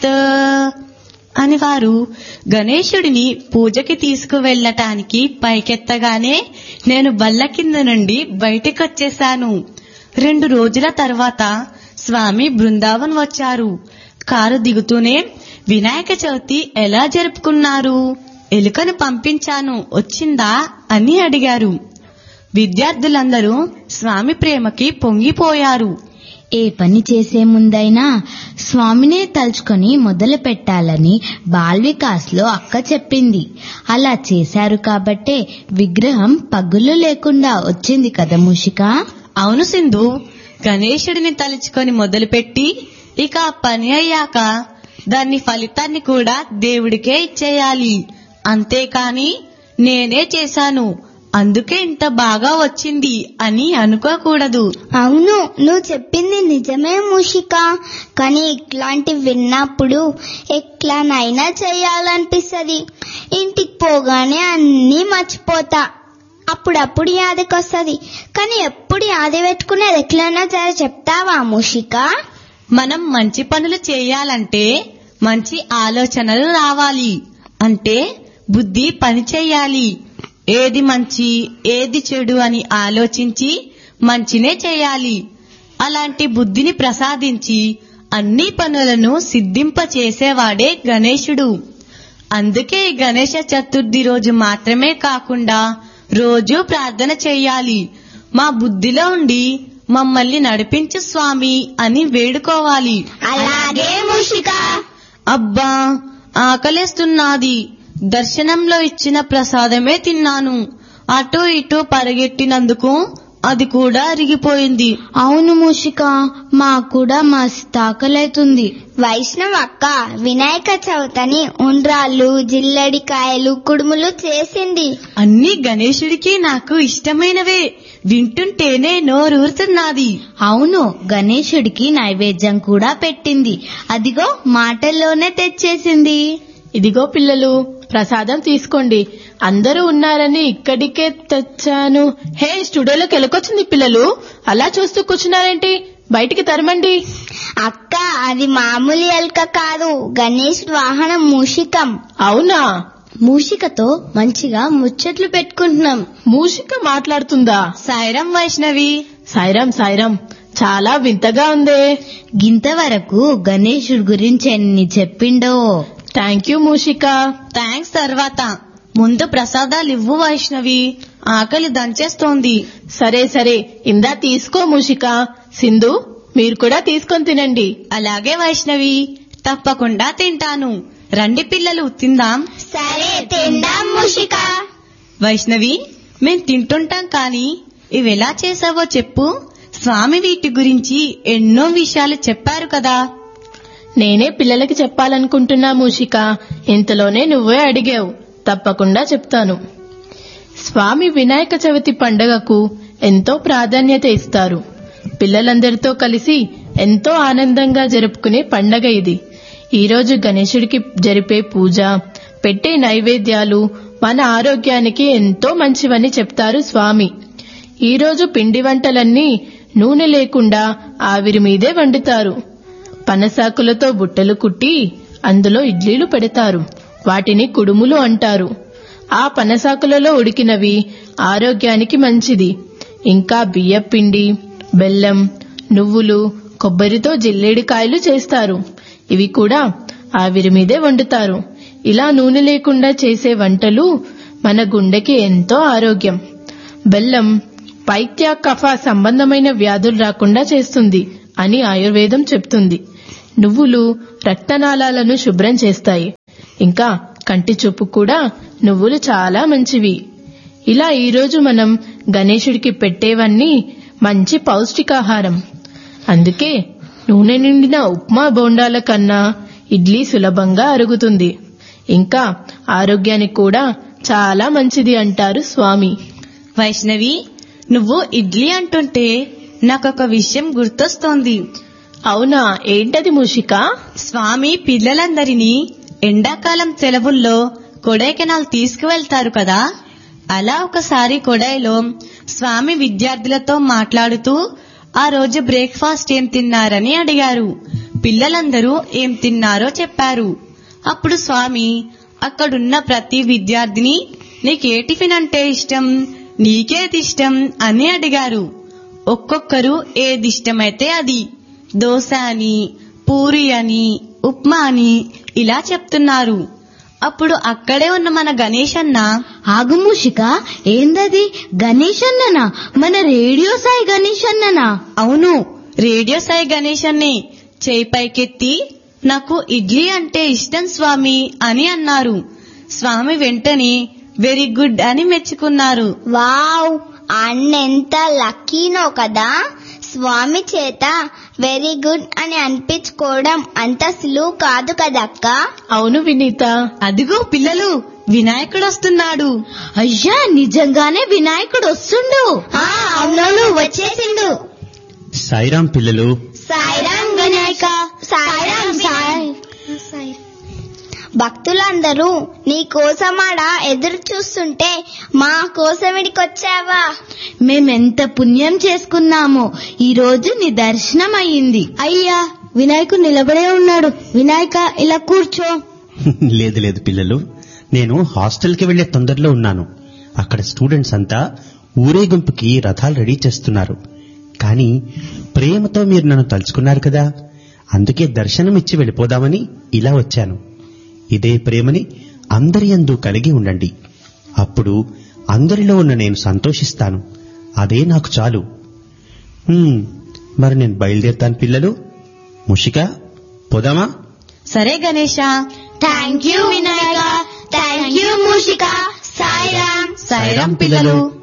తత్ అని వారు గణేశుడిని పూజకి తీసుకువెళ్ళటానికి పైకెత్తగానే నేను బల్ల కింద నుండి బయటికొచ్చేశాను రెండు రోజుల తర్వాత స్వామి బృందావన్ వచ్చారు కారు దిగుతూనే వినాయక చవితి ఎలా జరుపుకున్నారు ఎలుకను పంపించాను వచ్చిందా అని అడిగారు విద్యార్థులందరూ స్వామి ప్రేమకి పొంగిపోయారు ఏ పని చేసే ముందైనా స్వామినే తలుచుకొని మొదలు పెట్టాలని బాల్ వికాస్ లో అక్క చెప్పింది అలా చేశారు కాబట్టే విగ్రహం పగులు లేకుండా వచ్చింది కదా మూషిక అవును సింధు గణేశుడిని తలుచుకొని మొదలుపెట్టి ఇక ఆ పని అయ్యాక దాన్ని ఫలితాన్ని కూడా దేవుడికే ఇచ్చేయాలి అంతేకాని నేనే చేశాను అందుకే ఇంత బాగా వచ్చింది అని అనుకోకూడదు అవును నువ్వు చెప్పింది నిజమే మూషిక కానీ ఇట్లాంటి విన్నప్పుడు ఎట్లానైనా చేయాలనిపిస్తుంది ఇంటికి పోగానే అన్నీ మర్చిపోతా అప్పుడప్పుడు యాదకొస్తుంది కానీ ఎప్పుడు యాద పెట్టుకునేది ఎట్లైనా సరే చెప్తావా మూషిక మనం మంచి పనులు చేయాలంటే మంచి ఆలోచనలు రావాలి అంటే బుద్ధి పని చేయాలి ఏది మంచి ఏది చెడు అని ఆలోచించి మంచినే చేయాలి అలాంటి బుద్ధిని ప్రసాదించి అన్ని పనులను సిద్ధింప చేసేవాడే గణేశుడు అందుకే ఈ గణేశ చతుర్థి రోజు మాత్రమే కాకుండా రోజు ప్రార్థన చేయాలి మా బుద్ధిలో ఉండి మమ్మల్ని నడిపించు స్వామి అని వేడుకోవాలి అలాగే మూషిక అబ్బా ఆకలేస్తున్నది దర్శనంలో ఇచ్చిన ప్రసాదమే తిన్నాను అటు ఇటు పరిగెట్టినందుకు అది కూడా అరిగిపోయింది అవును మూషిక మాకు కూడా మస్తు ఆకలైతుంది వైష్ణవ్ అక్క వినాయక చవితని ఉండ్రాళ్ళు జిల్లడికాయలు కుడుములు చేసింది అన్ని గణేశుడికి నాకు ఇష్టమైనవే వింటుంటేనే నోరూరుతున్నది అవును గణేశుడికి నైవేద్యం కూడా పెట్టింది అదిగో మాటల్లోనే తెచ్చేసింది ఇదిగో పిల్లలు ప్రసాదం తీసుకోండి అందరూ ఉన్నారని ఇక్కడికే తెచ్చాను హే స్టూడియోలోకి వెళ్ళకొచ్చింది పిల్లలు అలా చూస్తూ కూర్చున్నారేంటి బయటికి తరమండి అక్క అది మామూలు ఎలుక కాదు గణేష్ వాహనం మూషికం అవునా మూషికతో మంచిగా ముచ్చట్లు పెట్టుకుంటున్నాం మూషిక మాట్లాడుతుందా సాయిరం వైష్ణవి సాయిరాం సాయిరాం చాలా వింతగా ఉందే గింతవరకు గణేశుడి గురించి ఎన్ని చెప్పిండో థ్యాంక్ యూ మూషిక థ్యాంక్స్ తర్వాత ముందు ప్రసాదాలు ఇవ్వు వైష్ణవి ఆకలి దంచేస్తోంది సరే సరే ఇందా తీసుకో మూషిక సింధు మీరు కూడా తీసుకొని తినండి అలాగే వైష్ణవి తప్పకుండా తింటాను రండి పిల్లలు తిందాం సరే తిందాం మూషిక వైష్ణవి మేం తింటుంటాం కానీ ఇవి ఎలా చేసావో చెప్పు స్వామి వీటి గురించి ఎన్నో విషయాలు చెప్పారు కదా నేనే పిల్లలకి చెప్పాలనుకుంటున్నా మూషిక ఇంతలోనే నువ్వే అడిగావు తప్పకుండా చెప్తాను స్వామి వినాయక చవితి పండగకు ఎంతో ప్రాధాన్యత ఇస్తారు పిల్లలందరితో కలిసి ఎంతో ఆనందంగా జరుపుకునే పండగ ఇది ఈరోజు గణేశుడికి జరిపే పూజ పెట్టే నైవేద్యాలు మన ఆరోగ్యానికి ఎంతో మంచివని చెప్తారు స్వామి ఈరోజు పిండి వంటలన్నీ నూనె లేకుండా ఆవిరి మీదే వండుతారు పనసాకులతో బుట్టలు కుట్టి అందులో ఇడ్లీలు పెడతారు వాటిని కుడుములు అంటారు ఆ పనసాకులలో ఉడికినవి ఆరోగ్యానికి మంచిది ఇంకా బియ్యపిండి బెల్లం నువ్వులు కొబ్బరితో జిల్లేడికాయలు చేస్తారు ఇవి కూడా ఆవిరి మీదే వండుతారు ఇలా నూనె లేకుండా చేసే వంటలు మన గుండెకి ఎంతో ఆరోగ్యం బెల్లం పైత్య కఫ సంబంధమైన వ్యాధులు రాకుండా చేస్తుంది అని ఆయుర్వేదం చెప్తుంది నువ్వులు రక్తనాళాలను శుభ్రం చేస్తాయి ఇంకా కంటి చూపు కూడా నువ్వులు చాలా మంచివి ఇలా ఈరోజు మనం గణేశుడికి పెట్టేవన్నీ మంచి పౌష్టికాహారం అందుకే నూనె నిండిన ఉప్మా బోండాల కన్నా ఇడ్లీ సులభంగా అరుగుతుంది ఇంకా ఆరోగ్యానికి కూడా చాలా మంచిది అంటారు స్వామి వైష్ణవి నువ్వు ఇడ్లీ అంటుంటే నాకొక విషయం గుర్తొస్తోంది అవునా ఏంటది మూషిక స్వామి పిల్లలందరినీ ఎండాకాలం సెలవుల్లో కొడైకెనాల్ తీసుకువెళ్తారు కదా అలా ఒకసారి కొడైలో స్వామి విద్యార్థులతో మాట్లాడుతూ ఆ రోజు బ్రేక్ఫాస్ట్ ఏం తిన్నారని అడిగారు పిల్లలందరూ ఏం తిన్నారో చెప్పారు అప్పుడు స్వామి అక్కడున్న ప్రతి విద్యార్థిని నీకే టిఫిన్ అంటే ఇష్టం నీకేది ఇష్టం అని అడిగారు ఒక్కొక్కరు ఏది ఇష్టమైతే అది దోశ అని పూరి అని ఉప్మా అని ఇలా చెప్తున్నారు అప్పుడు అక్కడే ఉన్న మన గణేష్ అన్న ఆగు మూషిక ఏందది గణేష్ అన్ననా మన రేడియో సాయి గణేష్ అన్ననా అవును రేడియో సాయి గణేష్ అన్నే చేయి పైకెత్తి నాకు ఇడ్లీ అంటే ఇష్టం స్వామి అని అన్నారు స్వామి వెంటనే వెరీ గుడ్ అని మెచ్చుకున్నారు వావ్ అన్నెంత లక్కీనో కదా స్వామి చేత వెరీ గుడ్ అని అనిపించుకోవడం అంత సులువు కాదు కదక్క అవును వినీత అదిగో పిల్లలు వినాయకుడు వస్తున్నాడు అయ్యా నిజంగానే వినాయకుడు వస్తుండు ఆ, అవునవును వచ్చేసిండు సాయిరాం పిల్లలు సాయిరాం వినాయక సాయిరాం సాయి భక్తులందరూ నీ కోసమాడ ఎదురు చూస్తుంటే మా కోసం ఇడికొచ్చావా మేమెంత పుణ్యం చేసుకున్నామో ఈ రోజు నీ దర్శనం అయ్యింది అయ్యా వినాయకుడు నిలబడే ఉన్నాడు వినాయక ఇలా కూర్చో లేదు లేదు పిల్లలు నేను హాస్టల్కి వెళ్లే తొందరలో ఉన్నాను అక్కడ స్టూడెంట్స్ అంతా ఊరేగింపుకి రథాలు రెడీ చేస్తున్నారు కానీ ప్రేమతో మీరు నన్ను తలుచుకున్నారు కదా అందుకే దర్శనం ఇచ్చి వెళ్ళిపోదామని ఇలా వచ్చాను ఇదే ప్రేమని అందరి యందు కలిగి ఉండండి అప్పుడు అందరిలో ఉన్న నేను సంతోషిస్తాను అదే నాకు చాలు హ్మ్, మరి నేను బయలుదేరుతాను పిల్లలు ముషిక పోదామా సరే Ganesha thank you Vinayaka thank you మూషిక సాయిరాం సాయిరాం పిల్లలు